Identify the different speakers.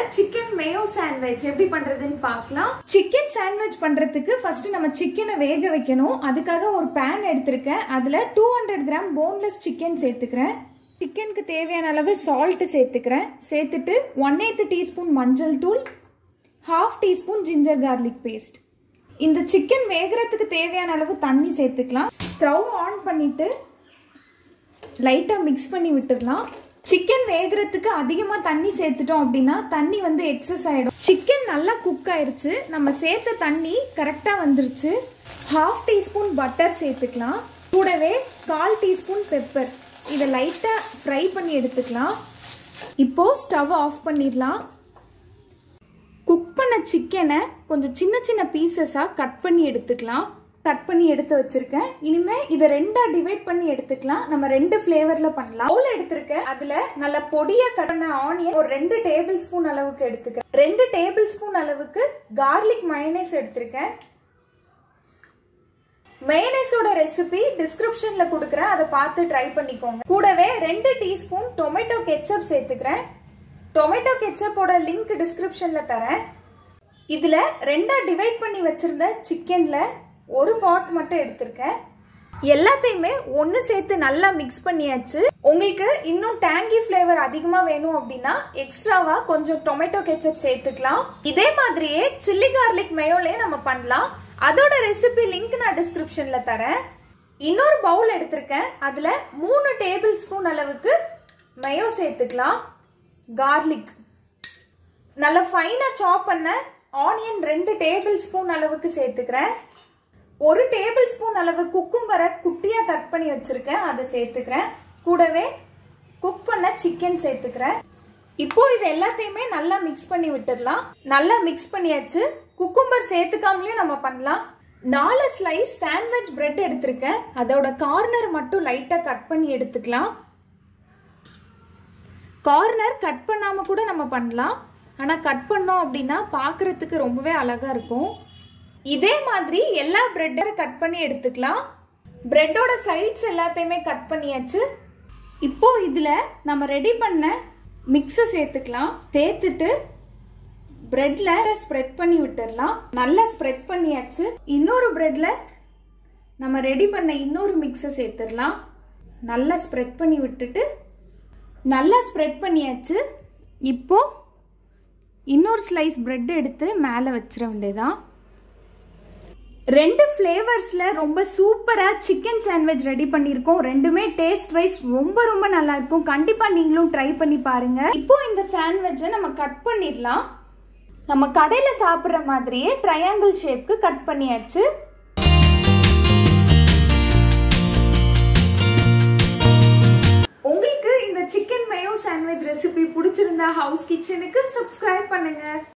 Speaker 1: chicken mayo sandwich எப்படி பண்றதுன்னு பார்க்கலாம் சிக்கன் சாண்ட்விச் பண்றதுக்கு ஃபர்ஸ்ட் நம்ம சிக்கனை வேக வைக்கணும் அதுக்காக ஒரு பேன் எடுத்திருக்கேன் அதுல two hundred gram boneless chicken சேர்த்துக்கிறேன் சிக்கனுக்கு தேவையான அளவு சால்ட் சேர்த்துக்கிறேன் சேர்த்துட்டு ஒன் எய்த்து டீஸ்பூன் மஞ்சள் தூள் half teaspoon ginger garlic paste இந்த சிக்கன் வேகிறதுக்கு தேவையான அளவு தண்ணி சேர்த்துக்கலாம் ஸ்டவ் ஆன் பண்ணிட்டு லைட்டாக மிக்ஸ் பண்ணி விட்டுடலாம் சிக்கன் வேகிறதுக்கு அதிகமாக தண்ணி சேர்த்துட்டோம் அப்படின்னா தண்ணி வந்து எக்ஸஸ் ஆகிடும் சிக்கன் நல்லா குக் ஆயிருச்சு நம்ம சேர்த்த தண்ணி கரெக்டாக வந்துருச்சு ஹாஃப் டீஸ்பூன் பட்டர் சேர்த்துக்கலாம் கூடவே கால் டீஸ்பூன் பெப்பர் இதை லைட்டாக ஃப்ரை பண்ணி எடுத்துக்கலாம் இப்போது ஸ்டவ் ஆஃப் பண்ணிடலாம் குக் பண்ண சிக்கனை கொஞ்சம் சின்ன சின்ன பீசஸாக கட் பண்ணி எடுத்துக்கலாம் கட் பண்ணி எடுத்து வச்சிருக்கேன் இனிமே இதை ரெண்டா டிவைட் பண்ணி எடுத்துக்கலாம் நம்ம ரெண்டு ஃப்ளேவர்ல பண்ணலாம் பவுல் எடுத்திருக்கேன் அதுல நல்ல பொடியா கட் பண்ண ஆனியன் ஒரு ரெண்டு டேபிள் ஸ்பூன் அளவுக்கு எடுத்துக்கிறேன் ரெண்டு டேபிள் ஸ்பூன் அளவுக்கு கார்லிக் மயனைஸ் எடுத்திருக்கேன் மேனேஸோட ரெசிபி டிஸ்கிரிப்ஷன்ல கொடுக்குறேன் அதை பார்த்து ட்ரை பண்ணிக்கோங்க கூடவே ரெண்டு டீஸ்பூன் டொமேட்டோ கெச்சப் சேர்த்துக்கிறேன் டொமேட்டோ கெச்சப்போட லிங்க் டிஸ்கிரிப்ஷன்ல தரேன் இதுல ரெண்டா டிவைட் பண்ணி வச்சிருந்த சிக்கன்ல ஒரு பாட் மட்டும் எடுத்திருக்கேன் எல்லாத்தையுமே ஒன்று சேர்த்து நல்லா மிக்ஸ் பண்ணியாச்சு உங்களுக்கு இன்னும் டேங்கி ஃப்ளேவர் அதிகமாக வேணும் அப்படின்னா எக்ஸ்ட்ராவா கொஞ்சம் டொமேட்டோ கெச்சப் சேர்த்துக்கலாம் இதே மாதிரியே சில்லி கார்லிக் மேயோலே நம்ம பண்ணலாம் அதோட ரெசிபி லிங்க் நான் டிஸ்கிரிப்ஷன்ல தரேன் இன்னொரு பவுல் எடுத்திருக்கேன் அதுல மூணு டேபிள் ஸ்பூன் அளவுக்கு மேயோ சேர்த்துக்கலாம் கார்லிக் நல்ல ஃபைனா சாப் பண்ண ஆனியன் ரெண்டு டேபிள் ஸ்பூன் அளவுக்கு சேர்த்துக்கிறேன் ஒரு டேபிள் ஸ்பூன் அளவு குக்கும்பரை குட்டியா கட் பண்ணி வச்சிருக்கேன் அதை சேர்த்துக்கிறேன் கூடவே குக் பண்ண சிக்கன் சேர்த்துக்கிறேன் இப்போ இது எல்லாத்தையுமே நல்லா மிக்ஸ் பண்ணி விட்டுடலாம் நல்லா மிக்ஸ் பண்ணியாச்சு குக்கும்பர் சேர்த்துக்காமலேயும் நம்ம பண்ணலாம் நாலு ஸ்லைஸ் சாண்ட்விச் பிரெட் எடுத்திருக்கேன் அதோட கார்னர் மட்டும் லைட்டா கட் பண்ணி எடுத்துக்கலாம் கார்னர் கட் பண்ணாம கூட நம்ம பண்ணலாம் ஆனா கட் பண்ணோம் அப்படின்னா பார்க்கறதுக்கு ரொம்பவே அழகா இருக்கும் இதே மாதிரி எல்லா பிரெட்டும் கட் பண்ணி எடுத்துக்கலாம் பிரெட்டோட சைட்ஸ் எல்லாத்தையுமே கட் பண்ணியாச்சு இப்போ இதுல நம்ம ரெடி பண்ண மிக்ஸை சேர்த்துக்கலாம் சேர்த்துட்டு பிரெட்ல ஸ்ப்ரெட் பண்ணி விட்டுடலாம் நல்லா ஸ்ப்ரெட் பண்ணியாச்சு இன்னொரு பிரெட்ல நம்ம ரெடி பண்ண இன்னொரு மிக்ஸை சேர்த்துடலாம் நல்லா ஸ்ப்ரெட் பண்ணி விட்டுட்டு நல்லா ஸ்ப்ரெட் பண்ணியாச்சு இப்போ இன்னொரு ஸ்லைஸ் பிரெட் எடுத்து மேலே வச்சிட வேண்டியதான் ரெண்டு ஃப்ளேவர்ஸ்ல ரொம்ப சூப்பரா சிக்கன் சாண்ட்விச் ரெடி பண்ணியிருக்கோம் ரெண்டுமே டேஸ்ட் வைஸ் ரொம்ப ரொம்ப நல்லா இருக்கும் கண்டிப்பா நீங்களும் ட்ரை பண்ணி பாருங்க இப்போ இந்த சாண்ட்விட்சை நம்ம கட் பண்ணிடலாம் நம்ம கடையில சாப்பிட்ற மாதிரியே ட்ரையாங்கிள் ஷேப்க்கு கட் பண்ணியாச்சு உங்களுக்கு இந்த சிக்கன் மேயோ சாண்ட்விச் ரெசிபி பிடிச்சிருந்தா ஹவுஸ் கிச்சனுக்கு சப்ஸ்கிரைப் பண்ணுங்க